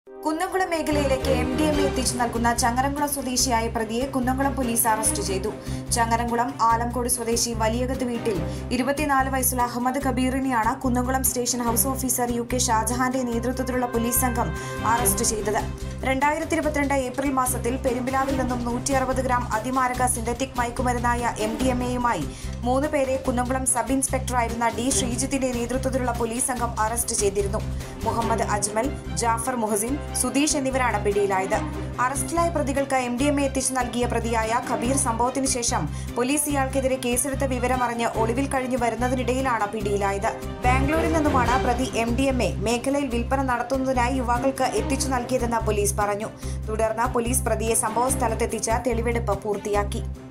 കുന്നംകുളം മേഖലയിലേക്ക് M D M A എത്തിച്ചു നൽകുന്ന ചങ്ങരംകുളം സ്വദേശിയായ പ്രതിയെ കുന്നംകുളം പോലീസ് അറസ്റ്റ് ചെയ്തു ചങ്ങരംകുളം ആലംകോട് സ്വദേശി വലിയകത്ത് വീട്ടിൽ ഇരുപത്തിനാല് വയസ്സുള്ള അഹമ്മദ് കബീറിനെയാണ് Kunnamkulam station house officer U K ഷാജഹാന്റെ നേതൃത്വത്തിലുള്ള പോലീസ് സംഘം അറസ്റ്റ് ചെയ്തത് രണ്ടായിരത്തി ഇരുപത്തിരണ്ട് ഏപ്രിൽ മാസത്തിൽ പെരുമ്പിലാവിൽ നിന്നും നൂറ്റി അറുപത് ഗ്രാം അതിമാരക സിന്തറ്റിക് മയക്കുമരുന്നായ എം ഡി എം എയുമായി മൂന്ന് പേരെ കുന്നംകുളം സബ് ഇൻസ്പെക്ടറായിരുന്ന ഡി ശ്രീജിത്തിന്റെ നേതൃത്വത്തിലുള്ള പോലീസ് സംഘം അറസ്റ്റ് ചെയ്തിരുന്നു മുഹമ്മദ് അജ്മൽ ജാഫർ മുഹസിൻ സുധീഷ് എന്നിവരാണ് പിടിയിലായത് അറസ്റ്റിലായ പ്രതികൾക്ക് എം ഡി എം എ എത്തിച്ചു നൽകിയ പ്രതിയായ കബീർ സംഭവത്തിന് ശേഷം പോലീസ് ഇയാൾക്കെതിരെ കേസെടുത്ത വിവരമറിഞ്ഞ് ഒളിവിൽ കഴിഞ്ഞു വരുന്നതിനിടയിലാണ് പിടിയിലായത് ബാംഗ്ലൂരിൽ നിന്നുമാണ് പ്രതി എം ഡി എം എ മേഖലയിൽ വിൽപ്പന നടത്തുന്നതിനായി യുവാക്കൾക്ക് എത്തിച്ചു നൽകിയതെന്ന് പോലീസ് പറഞ്ഞു തുടർന്ന് പോലീസ് പ്രതിയെ സംഭവ സ്ഥലത്തെത്തിച്ച് തെളിവെടുപ്പ് പൂർത്തിയാക്കി